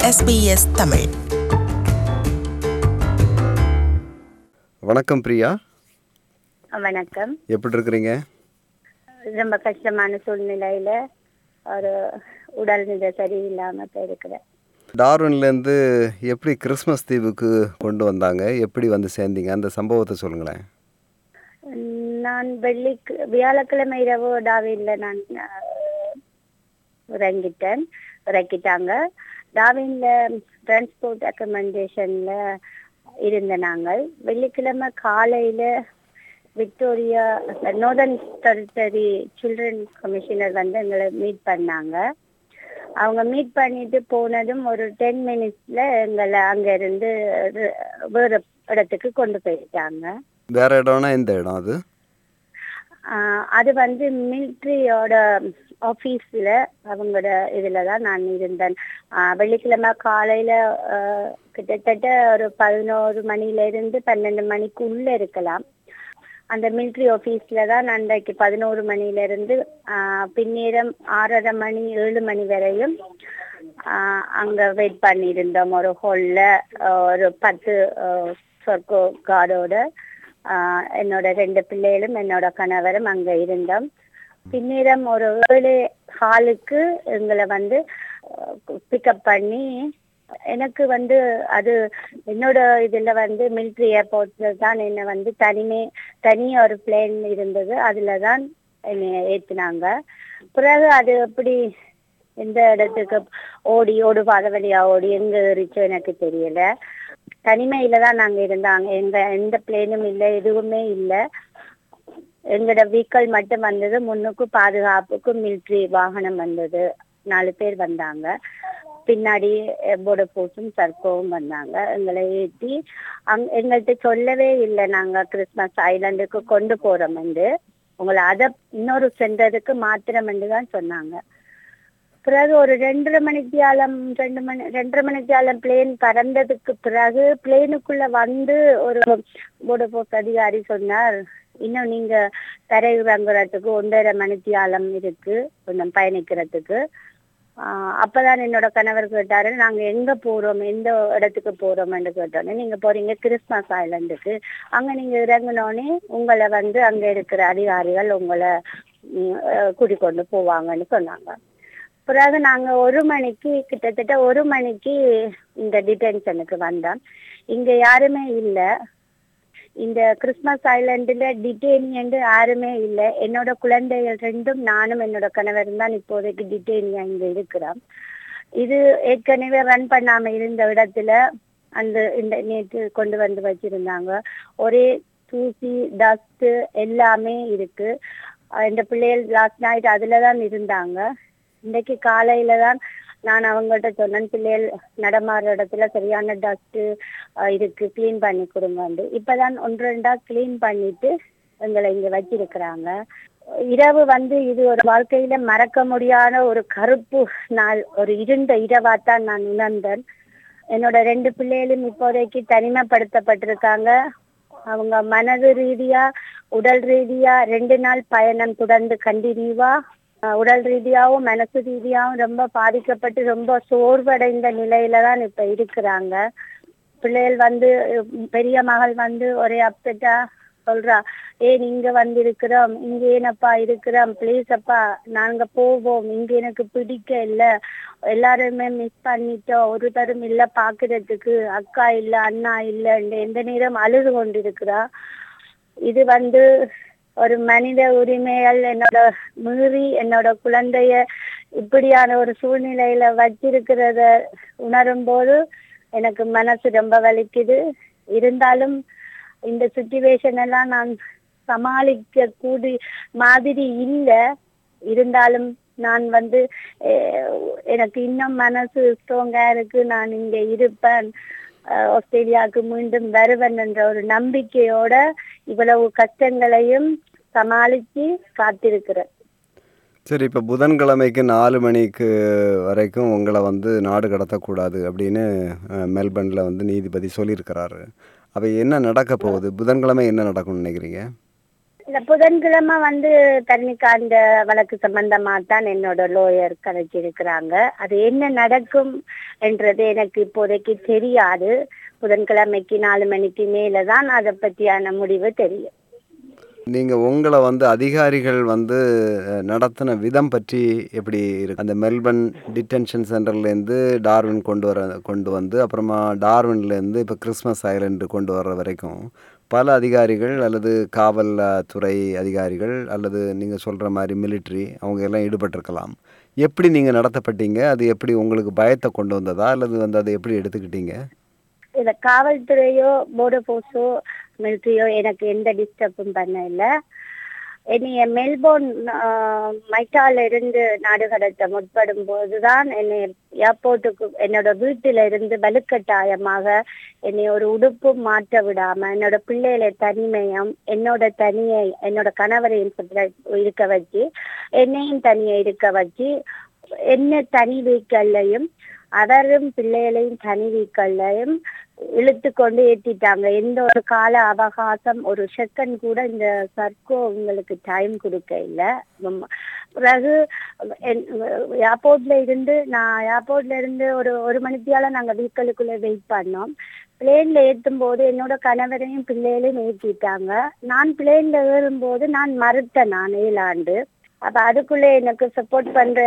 SBS Tamil வணக்கம் பிரியா வணக்கம் எப்படி இருக்கிறீங்க ரொம்ப கஷ்டமான சூழ்நிலையில ஒரு உடல்நிலை சரியில்லாம இப்ப இருக்கிறேன் டார்வின்லேருந்து எப்படி கிறிஸ்மஸ் தீவுக்கு கொண்டு வந்தாங்க எப்படி வந்து சேர்ந்தீங்க அந்த சம்பவத்தை சொல்லுங்களேன் நான் வெள்ளிக்கு வியாழக்கிழமை இரவு டாவின்ல நான் அஹ், இறங்கிட்டேன் இறக்கிட்டாங்க டாவின்ல டிரான்ஸ்போர்ட் அக்கமெண்டேஷன்ல இருந்த நாங்கள் வெள்ளிக்கிழமை காலையில Victoria Northern Territory children commissioner வந்து எங்களை மீட் பண்ணாங்க அவங்க மீட் பண்ணிட்டு போனதும் ஒரு டென் மினிட்ஸ்ல எங்களை அங்க இருந்து ரு- வேற இடத்துக்கு கொண்டு போயிட்டாங்க வேற இடம்னா எந்த இடம் அது ஆஹ் அது வந்து மிலிட்ரியோட ஆஃபீஸில் அவங்களோட இதில் தான் நான் இருந்தேன் ஆஹ் வெள்ளிக்கிழமை காலையில் கிட்டத்தட்ட ஒரு பதினோரு மணிலேருந்து பன்னெண்டு மணிக்குள்ள இருக்கலாம் அந்த மிலிட்ரி ஆஃபீஸில் தான் நான் அன்றைக்கு பதினோரு மணிலேருந்து பின்னேரம் ஆறரை மணி ஏழு மணி வரையும் ஆஹ் அங்க வெயிட் பண்ணியிருந்தோம் ஒரு ஹாலில் ஒரு பத்து சொர்க்கோ கார்டோட ஆஹ் என்னோட ரெண்டு பிள்ளைகளும் என்னோட கணவரும் அங்க இருந்தோம் பின்னிடம் ஒரு ஏழு ஹாலுக்கு எங்களை வந்து பிக்கப் பண்ணி எனக்கு வந்து அது என்னோட இதுல வந்து மிலிட்ரி ஏர்போர்ட்ல தான் என்னை வந்து தனிமே தனி ஒரு பிளேன் இருந்தது அதுல தான் என்னை ஏத்தினாங்க பிறகு அது எப்படி எந்த இடத்துக்கு ஓடி ஓடுபாத வழியா ஓடி எங்க ஏறிச்சோ எனக்கு தெரியல தனிமையில தான் நாங்க இருந்தாங்க எங்க எந்த பிளேனும் இல்லை எதுவுமே இல்லை எங்களோட வீக்கல் மட்டும் வந்தது முன்னுக்கு பாதுகாப்புக்கு மிலிட்ரி வாகனம் வந்தது நாலு பேர் வந்தாங்க பின்னாடி போட போட்டும் சர்க்கோவும் வந்தாங்க எங்களை ஏற்றி அங் எங்கள்கிட்ட சொல்லவே இல்லை நாங்க கிறிஸ்மஸ் ஐலாண்டுக்கு கொண்டு போறோம் வந்து உங்களை அதை இன்னொரு சென்றதுக்கு மாத்திரம் தான் சொன்னாங்க பிறகு ஒரு ரெண்டரை மணிக்கு ஆலம் ரெண்டு மணி ரெண்டரை மணிக்கு ஆலம் பிளேன் பறந்ததுக்கு பிறகு பிளேனுக்குள்ள வந்து ஒரு போடபோக்கு அதிகாரி சொன்னார் இன்னும் நீங்க தரை இறங்குறதுக்கு ஒன்றரை மணிக்கு ஆலம் இருக்கு கொஞ்சம் பயணிக்கிறதுக்கு ஆஹ் அப்பதான் என்னோட கணவர் கேட்டாரு நாங்க எங்க போறோம் எந்த இடத்துக்கு போறோம்னு கேட்டோன்னே நீங்க போறீங்க கிறிஸ்மஸ் ஐலாண்டுக்கு அங்க நீங்க இறங்கினோடனே உங்களை வந்து அங்க இருக்கிற அதிகாரிகள் உங்களை ம், அஹ் கூட்டிக் கொண்டு போவாங்கன்னு சொன்னாங்க பிறகு நாங்க ஒரு மணிக்கு கிட்டத்தட்ட ஒரு மணிக்கு இந்த டிடென்ஷனுக்கு வந்தோம் இங்க யாருமே இல்ல இந்த கிறிஸ்மஸ் ஐலாண்டுல டிடெயினி என்று யாருமே இல்லை என்னோட குழந்தைகள் ரெண்டும் நானும் என்னோட கணவரும் தான் இப்போதைக்கு டிடெயினியா இங்க இருக்கிறோம் இது ஏற்கனவே ரன் பண்ணாம இருந்த இடத்துல அந்த இந்த நேற்று கொண்டு வந்து வச்சிருந்தாங்க ஒரே தூசி டஸ்ட் எல்லாமே இருக்கு அஹ் இந்த பிள்ளைகள் லாஸ்ட் நைட் அதுல தான் இருந்தாங்க இன்னைக்கு காலையில தான் நான் அவங்கள்ட்ட சொன்னேன் பிள்ளைகள் நடமாடுற இடத்துல சரியான டஸ்ட் இருக்கு க்ளீன் பண்ணி கொடுங்க இப்பதான் ஒன்று ரெண்டா க்ளீன் பண்ணிட்டு எங்களை இங்க வச்சிருக்கிறாங்க இரவு வந்து இது ஒரு வாழ்க்கையில மறக்க முடியாத ஒரு கருப்பு நாள் ஒரு இருண்ட இரவாத்தான் நான் உணர்ந்தேன் என்னோட ரெண்டு பிள்ளைகளும் இப்போதைக்கு தனிமைப்படுத்தப்பட்டிருக்காங்க அவங்க மனது ரீதியா உடல் ரீதியா ரெண்டு நாள் பயணம் தொடர்ந்து கண்டினியூவா அஹ் உடல் ரீதியாவும் மனசு ரீதியாவும் ரொம்ப பாதிக்கப்பட்டு ரொம்ப சோர்வடைந்த நிலையில தான் இப்ப இருக்கிறாங்க பிள்ளைகள் வந்து உம், பெரிய மகள் வந்து ஒரே அப்செட்டா சொல்றா ஏன் இங்க வந்து இருக்கிறோம் இங்க ஏனப்பா இருக்கிறோம் ப்ளீஸ் அப்பா நாங்க போவோம் இங்க எனக்கு பிடிக்க இல்ல எல்லாருமே மிஸ் பண்ணிட்டோம் ஒரு தரம் இல்ல பாக்குறதுக்கு அக்கா இல்ல அண்ணா இல்ல எந்த நேரம் அழுது கொண்டிருக்கிறா இது வந்து ஒரு மனித உரிமைகள் என்னோட மீறி என்னோட குழந்தைய இப்படியான ஒரு சூழ்நிலையில வச்சிருக்கிறத உணரும் போது எனக்கு மனசு ரொம்ப வலிக்குது இருந்தாலும் இந்த சுச்சுவேஷன் எல்லாம் நான் சமாளிக்க கூடி மாதிரி இல்லை இருந்தாலும் நான் வந்து அஹ், எனக்கு இன்னும் மனசு ஸ்ட்ராங்கா இருக்கு நான் இங்க இருப்பேன் அஹ், ஆஸ்திரேலியாவுக்கு மீண்டும் வருவேன் என்ற ஒரு நம்பிக்கையோட இவ்வளவு கஷ்டங்களையும் சமாளிச்சு காத்திருக்கிறேன் சரி இப்போ புதன்கிழமைக்கு நாலு மணிக்கு வரைக்கும் உங்களை வந்து நாடு கடத்தக்கூடாது அப்படின்னு அஹ், மெல்பர்ன்ல வந்து நீதிபதி சொல்லியிருக்கிறாரு அப்போ என்ன நடக்க போகுது புதன்கிழமை என்ன நடக்கும்னு நினைக்கிறீங்க இந்த புதன்கிழமை வந்து தரணிக்காண்ட வழக்கு சம்பந்தமா தான் என்னோட லோயர் கதைச்சிருக்கிறாங்க அது என்ன நடக்கும் என்றது எனக்கு இப்போதைக்கு தெரியாது புதன்கிழமைக்கு நாலு மணிக்கு மேல தான் அதை பற்றியான முடிவு தெரியும் நீங்கள் உங்களை வந்து அதிகாரிகள் வந்து அஹ், நடத்தின விதம் பற்றி எப்படி இருக்கு அந்த மெல்பர்ன் டிடென்ஷன் சென்டர்லேருந்து டார்வின் கொண்டு வர கொண்டு வந்து அப்புறமா டார்வின்லேருந்து இப்போ கிறிஸ்மஸ் ஐலண்டு கொண்டு வர்ற வரைக்கும் பல அதிகாரிகள் அல்லது காவல் அஹ், துறை அதிகாரிகள் அல்லது நீங்கள் சொல்கிற மாதிரி மிலிட்ரி அவங்க எல்லாம் ஈடுபட்டிருக்கலாம் எப்படி நீங்கள் நடத்தப்பட்டீங்க அது எப்படி உங்களுக்கு பயத்தை கொண்டு வந்ததா அல்லது வந்து அதை எப்படி எடுத்துக்கிட்டீங்க இத காவல்துறையோ போர்டர் போர்ஸோ மிலிட்ரியோ எனக்கு எந்த டிஸ்டர்பும் பண்ண இல்லை என்னைய மெல்போர்ன் ஆஹ், மைட்டால இருந்து நாடு கடத்த முற்படும் போதுதான் என்னை ஏர்போர்ட்டுக்கு என்னோட வீட்டில இருந்து வலுக்கட்டாயமாக என்னை ஒரு உடுப்பும் மாற்ற விடாம என்னோட பிள்ளைகளை தனிமையும் என்னோட தனியை என்னோட கணவரையும் separate இருக்க வச்சு என்னையும் தனியை இருக்க வச்சு என்ன தனி வீக்கல்லையும் அவரும் பிள்ளைகளையும் தனி வீக்கல்லையும் இழுத்து கொண்டு ஏத்திட்டாங்க எந்த ஒரு கால அவகாசம் ஒரு செகண்ட் கூட இந்த சர்க்கோ உங்களுக்கு டைம் கொடுக்க இல்லை பிறகு ஏர்போர்ட்ல இருந்து நான் ஏர்போர்ட்ல இருந்து ஒரு ஒரு மணித்தியால நாங்க வீக்களுக்குள்ள வெயிட் பண்ணோம் பிளேன்ல ஏற்றும் போது என்னோட கணவரையும் பிள்ளைகளையும் ஏற்றிட்டாங்க நான் பிளேன்ல ஏறும்போது நான் மறுத்தேன் நான் ஏழாண்டு அப்ப அதுக்குள்ள எனக்கு சப்போர்ட் பண்ற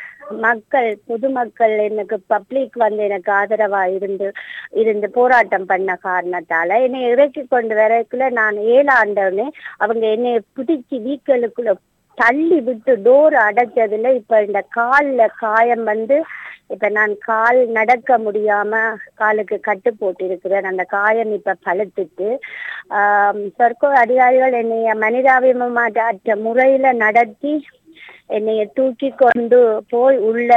மக்கள் பொதுமக்கள் எனக்கு பப்ளிக் வந்து எனக்கு ஆதரவா இருந்து இருந்து போராட்டம் பண்ண காரணத்தால என்னை இறக்கி கொண்டு வரைக்குள்ள நான் ஏழாண்டவுடனே அவங்க என்னை பிடிச்சி வீக்களுக்குள்ள தள்ளி விட்டு டோர் அடைச்சதுல இப்ப இந்த கால்ல காயம் வந்து இப்ப நான் கால் நடக்க முடியாம காலுக்கு கட்டு போட்டு இருக்கிறேன் அந்த காயம் இப்ப பழுத்துட்டு ஆஹ் சர்க்கோ அதிகாரிகள் என்னைய மனிதாபிமாற்ற முறையில நடத்தி என்னைய தூக்கி கொண்டு போய் உள்ள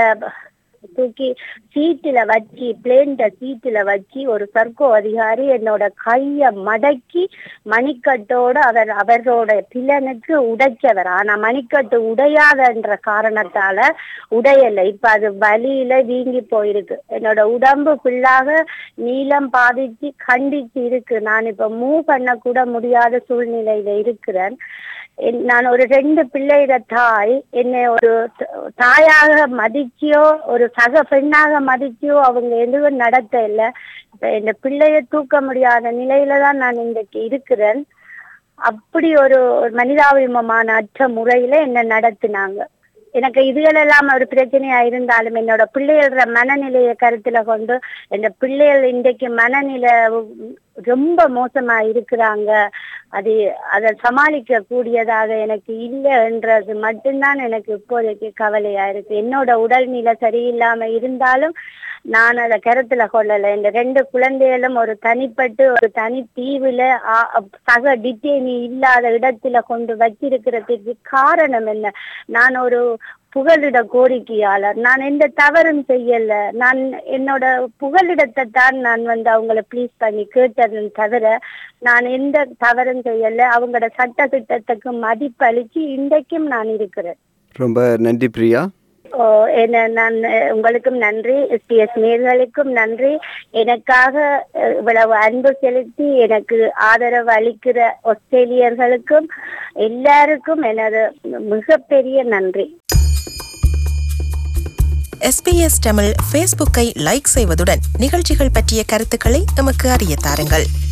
தூக்கி சீட்டுல வச்சு பிளேன்ட சீட்டுல வச்சு ஒரு சர்க்கோ அதிகாரி என்னோட கைய மடக்கி மணிக்கட்டோட அவர் அவரோட பிளனுக்கு உடைச்சவர் ஆனா மணிக்கட்டு உடையாதன்ற காரணத்தால உடையலை இப்ப அது வலியில வீங்கி போயிருக்கு என்னோட உடம்பு ஃபுல்லாக நீளம் பாதிச்சு கண்டிச்சு இருக்கு நான் இப்ப மூவ் பண்ண கூட முடியாத சூழ்நிலையில இருக்கிறேன் என்- நான் ஒரு ரெண்டு பிள்ளையிட தாய் என்னை ஒரு த- தாயாக மதிச்சியோ ஒரு சக பெண்ணாக மதிச்சியோ அவங்க எதுவும் நடத்த இல்லை இப்ப இந்த பிள்ளைய தூக்க முடியாத நிலையில தான் நான் இன்றைக்கு இருக்கிறேன் அப்படி ஒரு ஒரு மனிதாபிமமான அற்ற முறையில என்ன நடத்தினாங்க எனக்கு இதுகளெல்லாம் ஒரு பிரச்சனையா இருந்தாலும் என்னோட பிள்ளைகள மனநிலையை கருத்துல கொண்டு இந்த பிள்ளைகள் இன்றைக்கு மனநிலை ரொம்ப மோசமா இருக்கிறாங்க அது அதை சமாளிக்க கூடியதாக எனக்கு இல்லைன்றது மட்டும்தான் எனக்கு இப்போதைக்கு கவலையா இருக்கு என்னோட உடல்நிலை சரியில்லாம இருந்தாலும் நான் அதை கருத்துல கொள்ளல இந்த ரெண்டு குழந்தைகளும் ஒரு தனிப்பட்டு ஒரு தனி தீவுல ஆ- சக டிட்டேனி இல்லாத இடத்துல கொண்டு வச்சிருக்கிறதுக்கு காரணம் என்ன நான் ஒரு புகலிட கோரிக்கையாளர் நான் எந்த தவறும் செய்யல நான் என்னோட புகலிடத்தை தான் நான் வந்து அவங்கள ப்ளீஸ் பண்ணி கேட்டது தவிர நான் எந்த தவறும் செய்யல அவங்களோட சட்ட திட்டத்துக்கு மதிப்பளிச்சு இன்றைக்கும் நான் இருக்கிறேன் ரொம்ப நன்றி பிரியா ஓ, என்ன நான் அஹ், உங்களுக்கும் நன்றி எஸ்பிஎஸ் நேர்களுக்கும் நன்றி எனக்காக அஹ், இவ்வளவு அன்பு செலுத்தி எனக்கு ஆதரவு அளிக்கிற ஆஸ்திரேலியர்களுக்கும் எல்லாருக்கும் எனது மிகப்பெரிய நன்றி எஸ்பிஎஸ் தமிழ் ஃபேஸ்புக்கை லைக் செய்வதுடன் நிகழ்ச்சிகள் பற்றிய கருத்துக்களை எமக்கு அறிய தாருங்கள்